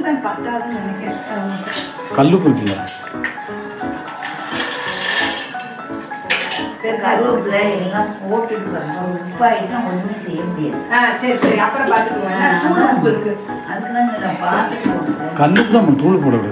தான் பத்தாதுன்னு நினைக்கிறேன் ஆமா. கல்லுப்பு இருக்குல்ல கருவேப்பிலை எல்லாம் போட்டுட்டு பாருங்க உப்பாயிட்டா ஒண்ணுமே செய்ய முடியாது ஆ சரி சரி அப்புறம் பார்த்துக்குவோம் நான் தூள் உப்பு இருக்கு அதுக்குதான் நான் பாசம் போட்டுட்டேன் கல்லுப்பு தான் நம்ம தூள் போடக்கூடாது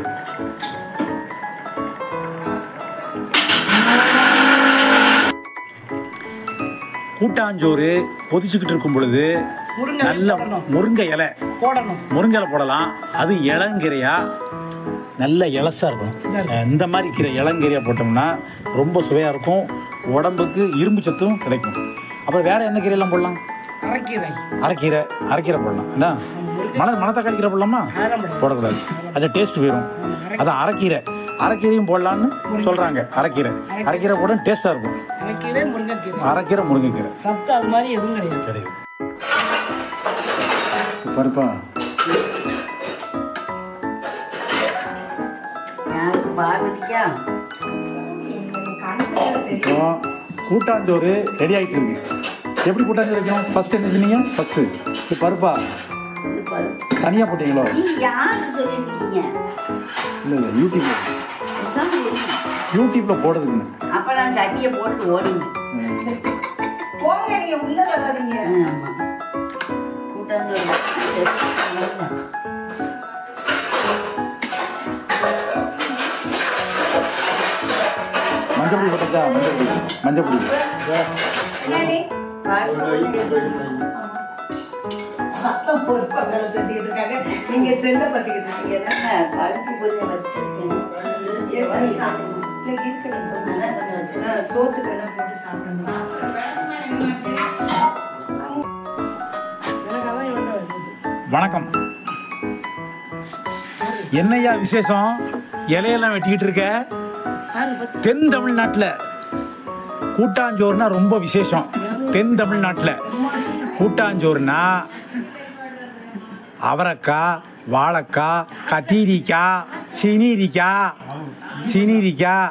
கூட்டாஞ்சோறு கொதிச்சுக்கிட்டு இருக்கும் பொழுது முருங்கை நல்ல போடணும். முருங்கை இலை போடணும் முருங்கை இலை போடலாம் அது இளங்கீரையா நல்ல இலசா இருக்கும் இந்த மாதிரி கீரை இளங்கீரையா போட்டோம்னா ரொம்ப சுவையாக இருக்கும் உடம்புக்கு இரும்பு சத்தும் கிடைக்கும் அப்புறம் வேற என்ன கீரையெல்லாம் போடலாம் அரைக்கீரை அரைக்கீரை அரைக்கீரை போடலாம் என்ன மண மணத்தக்காளி கீரை போடலாமா அதெல்லாம் போடணும். போடக்கூடாது அது டேஸ்ட் போயிடும் அதான் அரைக்கீரை அரைக்கீரையும் போடலான்னு சொல்கிறாங்க அரைக்கீரை அரைக்கீரை போட டேஸ்ட்டாக இருக்கும் அரைக்கீரை முருங்கைக்கீரை அரைக்கீரை முருங்கைக்கீரை சத்து அது மாதிரி எதுவும் கிடையாது கிடையாது பருப்பா யாருக்கு பார்வதிக்கா இப்போ கூட்டாஞ்சோறு ரெடி ஆகிட்டு இருக்கு எப்படி கூட்டாஞ்சோறு வைக்கணும் ஃபர்ஸ்ட் என்ன சொன்னீங்க ஃபர்ஸ்ட் இது பருப்பா இது பருப்பு தனியாக போட்டீங்களோ நீ யாருக்கு சொல்லிட்டு இருக்கீங்க இல்லை இல்லை யூடியூப்ல பேசாம இருங்க. யூடியூப்ல போடுறதுங்க அப்ப நான் சட்டியை போட்டு ஓடிங்க போங்க நீங்க உள்ள வராதீங்க ஆமா கூட்டாஞ்சோறு மஞ்சள் பொடி போட்டதா மஞ்சள் பொடி மஞ்சள் பொடி என்னடி பார்த்து அத்தம் பொறுப்பா வேலை செஞ்சுக்கிட்டு இருக்காங்க நீங்க செல்ல பத்திக்கிட்டு இருக்கீங்க என்னங்க பருப்பு கொஞ்சம் வச்சிருக்கேன் எவ்வளவு சாப்பிடணும்? இல்ல, இருக்கட்டும். அதான் கொஞ்சம் வச்சிருக்கேன் ஆ, சோத்துக்கு எல்லாம் போட்டு சாப்பிடணும் எனக்கு அதான் இவன்ட வருது. வணக்கம் என்னய்யா விசேஷம் இலையெல்லாம் வெட்டிக்கிட்டு இருக்க தென் தமிழ்நாட்டில் கூட்டாஞ்சோறுனா ரொம்ப விசேஷம் தென் தமிழ்நாட்டில் கூட்டாஞ்சோறுனா அவரைக்காய் வாழைக்காய் கத்திரிக்காய் சினீரிக்காய் சினீரிக்காய்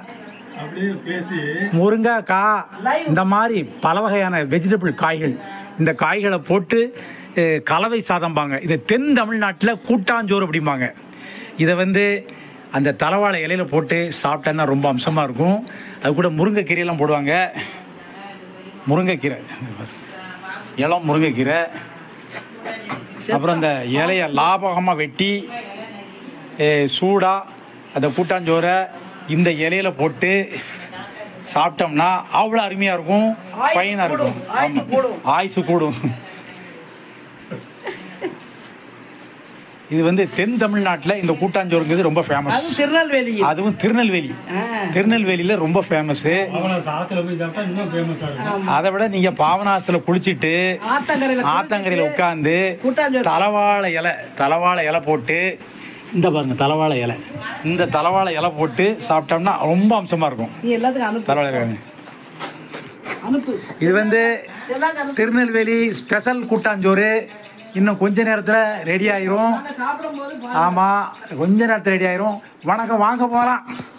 முருங்கைக்காய் இந்த மாதிரி பல வகையான வெஜிடபிள் காய்கள் இந்த காய்களை போட்டு அஹ், கலவை சாதம்பாங்க இதை தென் தமிழ்நாட்டில் கூட்டாஞ்சோறு அப்படிம்பாங்க இதை வந்து அந்த தலவாழை இலையில போட்டு சாப்பிட்டா ரொம்ப அம்சமாக இருக்கும் அது கூட முருங்கைக்கீரையெல்லாம் போடுவாங்க முருங்கைக்கீரை இளம் முருங்கைக்கீரை அப்புறம் அந்த இலையை லாபகமாக வெட்டி சூடாக அந்த கூட்டாஞ்சோறை இந்த இலையில போட்டு சாப்பிட்டோம்னா அவ்வளோ அருமையாக இருக்கும் ஆயுசு ஃபைனாக இருக்கும் கூடும், ஆயுசு ஆமாம். கூடும். ஆயுசு கூடும் இது வந்து தென் தமிழ்நாட்டில் இந்த கூட்டாஞ்சோறுங்கிறது ரொம்ப ஃபேமஸ் அது திருநெல்வேலி அதுவும் திருநெல்வேலி ஆ. திருநெல்வேலியில் ரொம்ப ஃபேமஸ்ஸு சாத்துல போய் சாப்பிட்டா இன்னும் ஃபேமஸா இருக்கும் அதை விட நீங்கள் பாவனாசத்தில் குளிச்சுட்டு ஆத்தங்கரையில ஆத்தங்கரையில் உட்காந்து கூட்டாஞ்சோறு. தலவாழை இலை தலவாழை இலை போட்டு இந்த பாருங்க தலவாழை இலை இந்த தலவாழை இலை போட்டு சாப்பிட்டோம்னா ரொம்ப அம்சமாக இருக்கும் நீ எல்லாத்துக்கும் அனுப்பு தலவாழை இலை அனுப்பு இது வந்து எல்லாருக்கும் அனுப்பு திருநெல்வேலி ஸ்பெஷல் கூட்டாஞ்சோறு இன்னும் கொஞ்ச நேரத்தில் ரெடி ஆயிரும் சாப்பிடும் போது ஆமாம் கொஞ்ச நேரத்தில் ரெடி ஆயிரும் வணக்கம் வாங்க போகலாம்